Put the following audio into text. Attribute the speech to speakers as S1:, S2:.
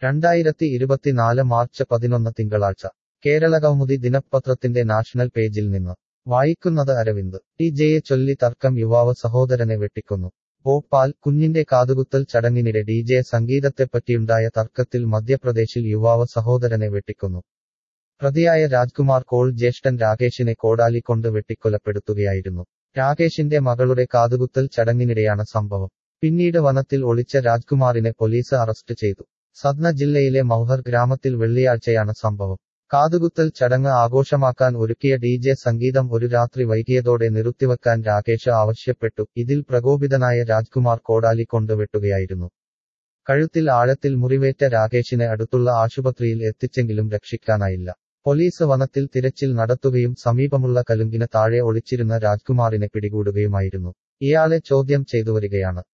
S1: രണ്ടായിരത്തി ഇരുപത്തിനാല് മാർച്ച് പതിനൊന്ന് തിങ്കളാഴ്ച കേരള കൗമുദി ദിനപത്രത്തിന്റെ നാഷണൽ പേജിൽ നിന്ന് വായിക്കുന്നത് അരവിന്ദ് ടി ജെയെ ചൊല്ലി തർക്കം യുവാവ് സഹോദരനെ വെട്ടിക്കൊന്നു ഭോപ്പാൽ കുഞ്ഞിന്റെ കാതുകുത്തൽ ചടങ്ങിനിടെ ഡി ജെ സംഗീതത്തെപ്പറ്റിയുണ്ടായ തർക്കത്തിൽ മധ്യപ്രദേശിൽ യുവാവ് സഹോദരനെ വെട്ടിക്കൊന്നു പ്രതിയായ രാജ്കുമാർ കോൾ ജ്യേഷ്ഠൻ രാകേഷിനെ കോടാലി കൊണ്ട് വെട്ടിക്കൊലപ്പെടുത്തുകയായിരുന്നു രാകേഷിന്റെ മകളുടെ കാതുകുത്തൽ ചടങ്ങിനിടെയാണ് സംഭവം പിന്നീട് വനത്തിൽ ഒളിച്ച രാജ്കുമാറിനെ പോലീസ് അറസ്റ്റ് ചെയ്തു സദ്ന ജില്ലയിലെ മൗഹർ ഗ്രാമത്തിൽ വെള്ളിയാഴ്ചയാണ് സംഭവം കാതുകുത്തൽ ചടങ്ങ് ആഘോഷമാക്കാൻ ഒരുക്കിയ ഡി ജെ സംഗീതം ഒരു രാത്രി വൈകിയതോടെ നിർത്തിവെക്കാൻ രാകേഷ് ആവശ്യപ്പെട്ടു ഇതിൽ പ്രകോപിതനായ രാജ്കുമാർ കോടാലി കൊണ്ട് വെട്ടുകയായിരുന്നു കഴുത്തിൽ ആഴത്തിൽ മുറിവേറ്റ രാകേഷിനെ അടുത്തുള്ള ആശുപത്രിയിൽ എത്തിച്ചെങ്കിലും രക്ഷിക്കാനായില്ല പോലീസ് വനത്തിൽ തിരച്ചിൽ നടത്തുകയും സമീപമുള്ള കലുങ്കിന് താഴെ ഒളിച്ചിരുന്ന രാജ്കുമാറിനെ പിടികൂടുകയുമായിരുന്നു ഇയാളെ ചോദ്യം ചെയ്തുവരികയാണ്